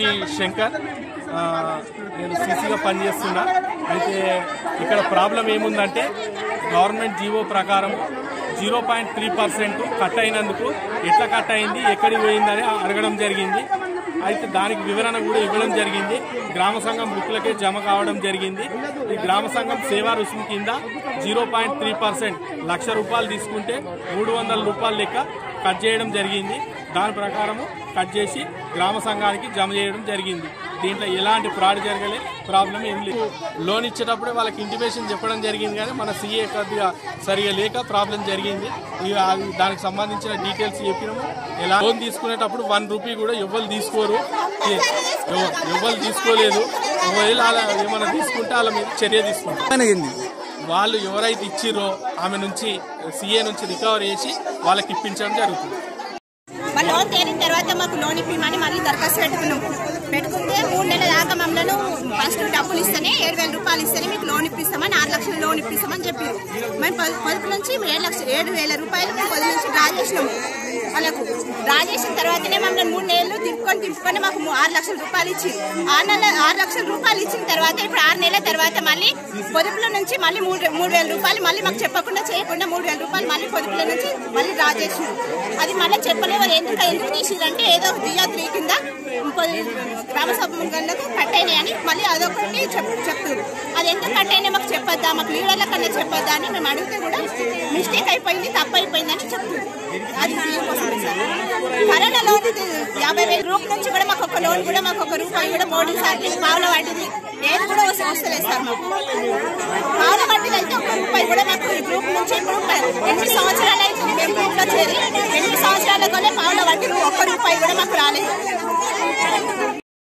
శంకర్ ఆ, నేను సీసీగా పనిచేస్తున్నా అయితే ఇక్కడ ప్రాబ్లం ఏముందంటే గవర్నమెంట్ జీవో ప్రకారం zero point three percent cut అయినందుకు ఎట్లా కట్ అయింది ఎక్కడికి పోయిందని అడగడం జరిగింది అయితే దానికి వివరణ కూడా ఇవ్వడం జరిగింది గ్రామ సంఘం బుక్లకే జమ కావడం జరిగింది ఈ గ్రామ సంఘం సేవా రుసుము కింద zero point three percent lakh రూపాయలు తీసుకుంటే మూడు వందల రూపాయల లెక్క కట్ చేయడం జరిగింది దాని ప్రకారము కట్ చేసి గ్రామ సంఘానికి జమ చేయడం జరిగింది దీంట్లో ఎలాంటి ఫ్రాడ్ జరగలే ప్రాబ్లం ఏం లేదు లోన్ ఇచ్చేటప్పుడే వాళ్ళకి ఇంటిమేషన్ చెప్పడం జరిగింది కానీ మన సీఏ కొద్దిగా సరిగా లేక ప్రాబ్లం జరిగింది ఇక అది దానికి సంబంధించిన డీటెయిల్స్ చెప్పినాము ఎలా లోన్ తీసుకునేటప్పుడు వన్ రూపీ కూడా ఎవ్వరు తీసుకోరు ఎవ- ఎవ్వరు తీసుకోలేదు ఒకవేళ అలా ఏమైనా తీసుకుంటే వాళ్ళ మీద చర్య తీసుకుంటాం అయింది వాళ్ళు ఎవరైతే ఇచ్చిరో ఆమె నుంచి సీఏ నుంచి రికవర్ చేసి వాళ్ళకి ఇప్పించడం జరుగుతుంది మా లోన్ తేలిన తర్వాత మాకు లోన్ ఇప్పిమని మళ్ళీ దరఖాస్తు పెట్టుకున్నాం పెట్టుకుంటే మూడు నెలల దాకా మమ్మల్ని ఫస్ట్ డబ్బులు ఇస్తేనే ఏడు వేల రూపాయలు ఇస్తేనే మీకు లోన్ ఇప్పిస్తామని ఆరు లక్షలు లోన్ ఇప్పిస్తామని చెప్పారు మేము పది- పొదుపు నుంచి ఏడు లక్షలు ఏడు వేల రూపాయలు మేము పొదుపు నుంచి డ్రా చేసినాము వాళ్ళకు డ్రా చేసిన తర్వాతనే మమ్మల్ని మూడు నెలలు తిప్పుకొని తిప్పుకొని మాకు మూ- ఆరు లక్షల రూపాయలు ఇచ్చి ఆరు నెలల ఆరు లక్షల రూపాయలు ఇచ్చిన తర్వాత ఇప్పుడు ఆరు నెలల తర్వాత మళ్ళీ పొదుపుల నుంచి మళ్ళీ మూడు మూడు వేల రూపాయలు మళ్ళీ మాకు చెప్పకుండా చేయకుండా మూడు వేల రూపాయలు మళ్ళీ పొదుపుల నుంచి మళ్ళీ డ్రా చేసినారు అది మళ్ళీ చెప్పలేవారు ఎందుకు ఎందుకు తీసిరంటే ఏదో దియా త్రీ కింద పొది- గ్రామ సభలకు కట్ అయినాయి అని మళ్ళీ అదొకటి చెప్ చెప్తారు అది ఎందుకు కట్ అయినా మాకు చెప్పొద్దా మాకు లీడర్ల కన్నా చెప్పొద్దా అని మేము అడిగితే కూడా మిస్టేక్ అయిపోయింది తప్పు అయిపోయింది అని చెప్తారు అది దీనికోసమే సార్ కరోనా లోన్ ఇది యాభై వేల రూపాయల నుంచి కూడా మాకు ఒక లోన్ కూడా మాకు ఒక రూపాయి కూడా మోడీ సార్ పావుల వాటిది ఏది కూడా వస్తు- వస్తలేదు సార్ మాకు పావుల వాటిది అయితే ఒక రూపాయి కూడా మాకు ఈ గ్రూప్ నుంచి ఇప్పుడు ఎనిమిది సంవత్సరాలు అయితే మేము గ్రూప్ లో చేరి ఎనిమిది సంవత్సరాల కొనే పావుల వాటి ఒక్క రూపాయి కూడా మాకు రాలేదు